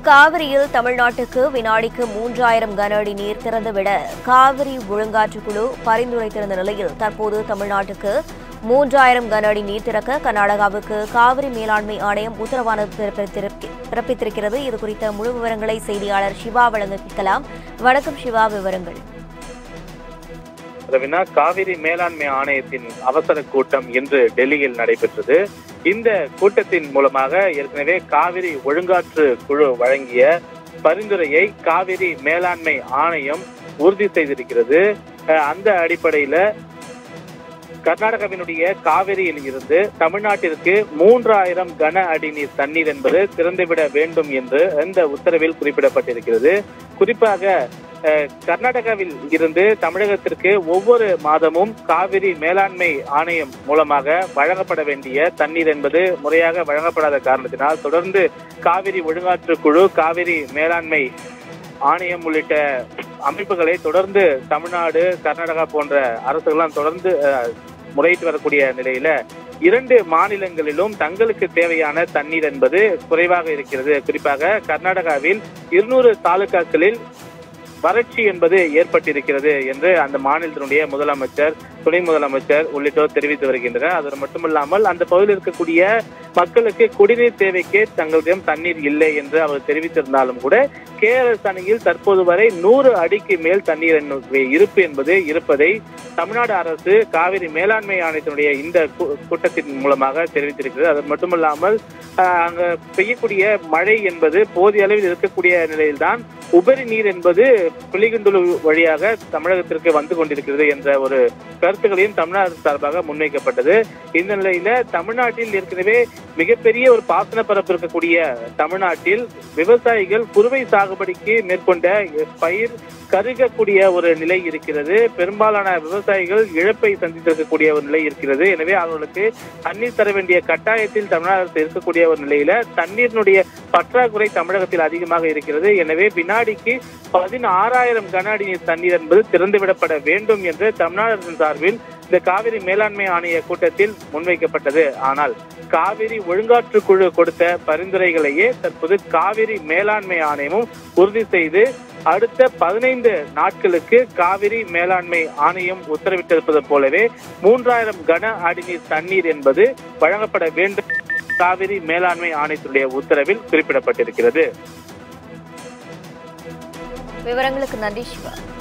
காவிரியில் தமிழ்நாட்டுக்கு வினாடிக்கு மூன்றாயிரம் கன அடி நீர் திறந்துவிட காவிரி ஒழுங்காற்றுக் குழு பரிந்துரைத்திருந்த நிலையில் தற்போது தமிழ்நாட்டுக்கு மூன்றாயிரம் கன அடி நீர் திறக்க கர்நாடகாவுக்கு காவிரி மேலாண்மை ஆணையம் உத்தரவானது பிறப்பித்திருக்க- பிறப்பித்திருக்கிறது இது குறித்த முழு விவரங்களை செய்தியாளர் சிவா வழங்க கேட்கலாம் வணக்கம் சிவா விவரங்கள் ரவினா காவிரி மேலாண்மை ஆணையத்தின் அவசர கூட்டம் இன்று டெல்லியில் நடைபெற்றது இந்த கூட்டத்தின் மூலமாக ஏற்கனவே காவிரி ஒழுங்காற்று குழு வழங்கிய பரிந்துரையை காவிரி மேலாண்மை ஆணையம் உறுதி செய்திருக்கிறது அஹ் அந்த அடிப்படையில கர்நாடகாவினுடைய காவிரியில் இருந்து தமிழ்நாட்டிற்கு மூன்றாயிரம் கன அடி நீர் தண்ணீர் என்பது திறந்துவிட வேண்டும் என்று இந்த உத்தரவில் குறிப்பிடப்பட்டிருக்கிறது குறிப்பாக அஹ், கர்நாடகாவில் இருந்து தமிழகத்திற்கு ஒவ்வொரு மாதமும் காவிரி மேலாண்மை ஆணையம் மூலமாக வழங்கப்பட வேண்டிய தண்ணீர் என்பது முறையாக வழங்கப்படாத காரணத்தினால் தொடர்ந்து காவிரி ஒழுங்காற்று குழு காவிரி மேலாண்மை ஆணையம் உள்ளிட்ட அமைப்புகளை தொடர்ந்து தமிழ்நாடு கர்நாடகா போன்ற அரசுகள்லாம் தொடர்ந்து அஹ், முறையிட்டு வரக்கூடிய நிலையில இரண்டு மாநிலங்களிலும் தங்களுக்கு தேவையான தண்ணீர் என்பது குறைவாக இருக்கிறது குறிப்பாக கர்நாடகாவில் இருநூறு தாலுகாக்களில் வறட்சி என்பது ஏற்பட்டிருக்கிறது என்று அந்த மாநிலத்தினுடைய முதலமைச்சர் துணை முதலமைச்சர் உள்ளிட்டோர் தெரிவித்து வருகின்றனர் அது மட்டுமல்லாமல் அந்த பகுதியில் இருக்கக்கூடிய மக்களுக்கு குடிநீர் தேவைக்கு தங்களிடம் தண்ணீர் இல்லை என்று அவர் தெரிவித்திருந்தாலும் கூட கேஆர்எஸ் அணையில் தற்போது வரை நூறு அடிக்கு மேல் தண்ணீர் என்னுடைய இருப்பு என்பது இருப்பதை தமிழ்நாடு அரசு காவிரி மேலாண்மை ஆணையத்தினுடைய இந்த கூ- கூட்டத்தின் மூலமாக தெரிவித்திருக்கிறது அது மட்டுமல்லாமல் ஆஹ், அங்க பெய்யக்கூடிய மழை என்பது போதிய அளவில் இருக்கக்கூடிய நிலையில்தான் உபரி நீர் என்பது புலிகுண்டுலு வழியாக தமிழகத்திற்கு வந்து கொண்டிருக்கிறது என்ற ஒரு கருத்துக்களையும் தமிழ்நாடு சார்பாக முன்வைக்கப்பட்டது இந்த நிலையில தமிழ்நாட்டில் ஏற்கனவே மிகப்பெரிய ஒரு பாசன பரப்பு இருக்கக்கூடிய தமிழ்நாட்டில் விவசாயிகள் குறுவை சாகுபடிக்கு மேற்கொண்ட பயிர் கருகக்கூடிய ஒரு நிலை இருக்கிறது பெரும்பாலான விவசாயிகள் இழப்பை சந்தித்திருக்கக்கூடிய ஒரு நிலை இருக்கிறது எனவே அவர்களுக்கு தண்ணீர் தர வேண்டிய கட்டாயத்தில் தமிழ்நாடு அரசு இருக்கக்கூடிய ஒரு நிலையில தண்ணீரினுடைய பற்றாக்குறை தமிழகத்தில் அதிகமாக இருக்கிறது எனவே வினாடிக்கு பதினாறாயிரம் கன அடி நீர் தண்ணீர் என்பது திறந்துவிடப்பட வேண்டும் என்று தமிழ்நாடு அரசின் சார்பில் இந்த காவிரி மேலாண்மை ஆணைய கூட்டத்தில் முன்வைக்கப்பட்டது ஆனால் காவிரி ஒழுங்காற்று குழு கொடுத்த பரிந்துரைகளையே தற்போது காவிரி மேலாண்மை ஆணையமும் உறுதி செய்து அடுத்த பதினைந்து நாட்களுக்கு காவிரி மேலாண்மை ஆணையம் உத்தரவிட்டிருப்பது போலவே மூன்றாயிரம் கன அடி நீர் தண்ணீர் என்பது வழங்கப்பட வேண்டும் காவிரி மேலாண்மை ஆணையத்துடைய உத்தரவில் குறிப்பிடப்பட்டிருக்கிறது விவரங்களுக்கு நன்றி சிவா